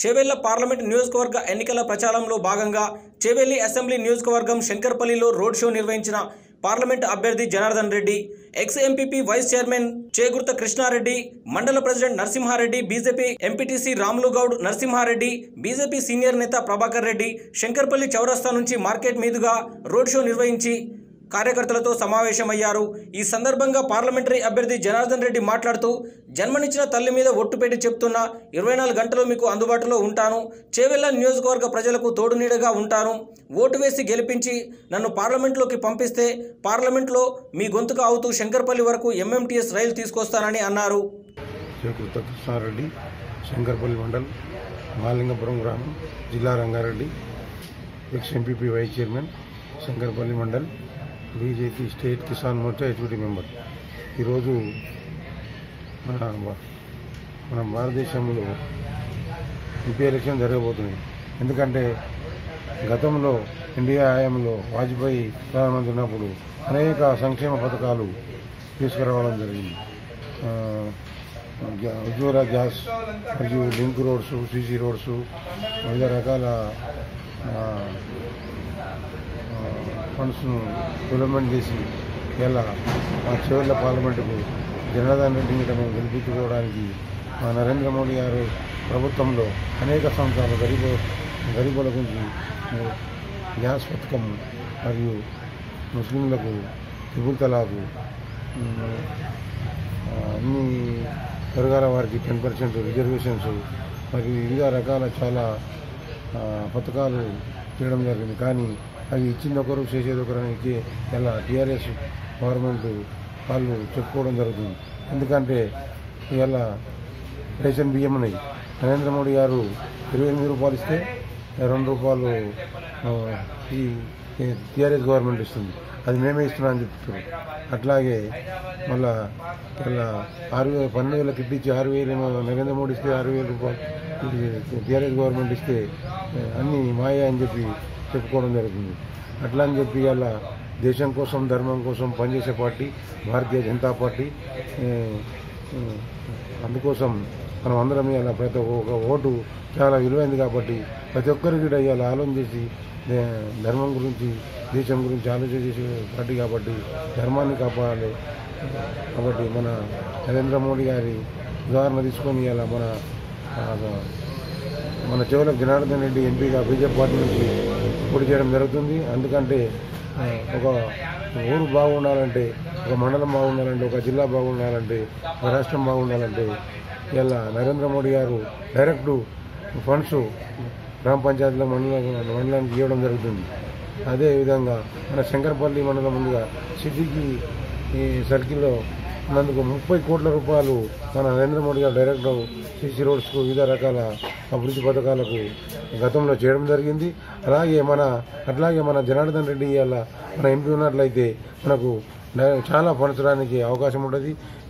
Chevella parliament నియోజకవర్గ ఎన్నికల ప్రచారంలో భాగంగా చేవెళ్లి అసెంబ్లీ నియోజకవర్గం శంకర్పల్లిలో రోడ్ షో నిర్వహించిన పార్లమెంట్ అభ్యర్థి Janardhan Reddy ex MPP vice chairman Chegurta Krishna Reddy మండల president Narasimha Reddy BJP MPTC Ramulu Goud Narasimha Reddy BJP senior నేత ప్రభాకర్ రెడ్డి శంకర్పల్లి చౌరస్తా నుంచి మార్కెట్ మీదుగా రోడ్ షో నిర్వహించి కార్యకర్తలతో సమావేశమయ్యారు ఈ సందర్భంగా పార్లమెంటరీ అభ్యర్థి జనార్దన్ రెడ్డి మాట్లాడుతూ జన్మనిచ్చిన తల్లి మీద ఒట్టు పెట్టి చెప్తున్నా ఇరవై నాలుగు గంటలు మీకు అందుబాటులో ఉంటాను చేవెళ్ల నియోజకవర్గ ప్రజలకు తోడునీడగా ఉంటాను ఓటు వేసి గెలిపించి నన్ను పార్లమెంట్లోకి పంపిస్తే పార్లమెంట్లో మీ గొంతుక అవుతూ శంకర్పల్లి వరకు ఎంఎంటీఎస్ రైలు తీసుకొస్తానని అన్నారు చేకూర్త కృష్ణారెడ్డి శంకర్పల్లి మండల్ మహాలింగపురం గ్రామం జిల్లా Rangareddy ex MPP vice chairman Shankarpally mandal BJP state Kisan Morcha HPT member ఈరోజు మన మన భారతదేశంలో ఎంపీ ఎలక్షన్ జరగబోతున్నాయి ఎందుకంటే గతంలో ఇండియా హయాంలో వాజ్పేయి ప్రధానమంత్రి ఉన్నప్పుడు అనేక సంక్షేమ పథకాలు తీసుకురావడం జరిగింది ఆ, గ్యా- ఉజ్వల గ్యాస్ మరియు లింక్ రోడ్స్ సీసీ రోడ్స్ వివిధ రకాల ఆ, ఆ, ఫండ్స్ను డెవలప్మెంట్ చేసి ఇలా మా చివరిలో పార్లమెంటుకు జనార్దన్ రెడ్డి మీద మేము గెలిపించుకోవడానికి మా నరేంద్ర మోడీ గారు ప్రభుత్వంలో అనేక సంవత్సరాలు గరీబు గరీబుల గురించి గ్యాస్ పథకం మరియు ముస్లింలకు త్రిపుల్ తలాకు ఉమ్, ఆ, అన్ని వర్గాల వారికి టెన్ పర్సెంట్ రిజర్వేషన్స్ మరియు వివిధ రకాల చాలా ఆ, పథకాలు చేయడం జరిగింది కానీ అవి ఇచ్చింది ఒకరు చేసేది ఒకరు అనేది ఇలా టీఆర్ఎస్ గవర్నమెంట్ వాళ్ళు చెప్పుకోవడం జరుగుతుంది ఎందుకంటే ఇలా రేషన్ బియ్యం ఉన్నాయి నరేంద్ర మోడీ గారు ఇరవై ఎనిమిది రూపాయలు ఇస్తే రెండు రూపాయలు ఆ, ఈ టీఆర్ఎస్ గవర్నమెంట్ ఇస్తుంది అది మేమే ఇస్తున్నాం అని చెప్తున్నారు అట్లాగే మళ్ళా ఇలా ఆరు వేల పన్నెండు వేల కిట్ ఇచ్చి ఆరు వేలు ఏమో నరేంద్ర మోడీ ఇస్తే ఆరు వేల రూపాయలు టీఆర్ఎస్ గవర్నమెంట్ ఇస్తే ఆ, అన్నీ మాయ అని చెప్పి చెప్పుకోవడం జరుగుతుంది అట్లా అని చెప్పి అలా దేశం కోసం ధర్మం కోసం పనిచేసే పార్టీ భారతీయ జనతా పార్టీ ఏ, ఏ, అందుకోసం మనం అందరం ఇలా ప్రతి ఒక్క ఓటు చాలా విలువైంది కాబట్టి ప్రతి ఒక్కరికి కూడా ఇవాళ ఆలోచన చేసి దే- ధర్మం గురించి దేశం గురించి ఆలోచన చేసే పార్టీ కాబట్టి ధర్మాన్ని కాపాడాలి కాబట్టి మన నరేంద్ర మోడీ గారి ఉదాహరణ తీసుకొని ఇలా మన ఆ, మన చివరికి జనార్దన్ రెడ్డి ఎంపీగా బీజేపీ పార్టీ నుంచి పోటీ చేయడం జరుగుతుంది ఎందుకంటే ఆ, ఒక ఊరు బాగుండాలంటే ఒక మండలం బాగుండాలంటే ఒక జిల్లా బాగుండాలంటే ఒక రాష్ట్రం బాగుండాలంటే ఇలా నరేంద్ర మోడీ గారు డైరెక్ట్ ఫండ్స్ గ్రామ పంచాయతీల మండలం మండలానికి ఇవ్వడం జరుగుతుంది అదే విధంగా మన శంకరపల్లి మండలం ముందుగా సిటీకి ఈ సర్కిల్లో ఉన్నందుకు ముప్పై కోట్ల రూపాయలు మన నరేంద్ర మోడీ గారు డైరెక్ట్ సీసీ రోడ్స్కు వివిధ రకాల అభివృద్ధి పథకాలకు గతంలో చేయడం జరిగింది అలాగే మన అట్లాగే మన జనార్దన్ రెడ్డి ఇవాళ మన ఎంపీ ఉన్నట్లయితే మనకు డ- చాలా పంచడానికి అవకాశం ఉంటుంది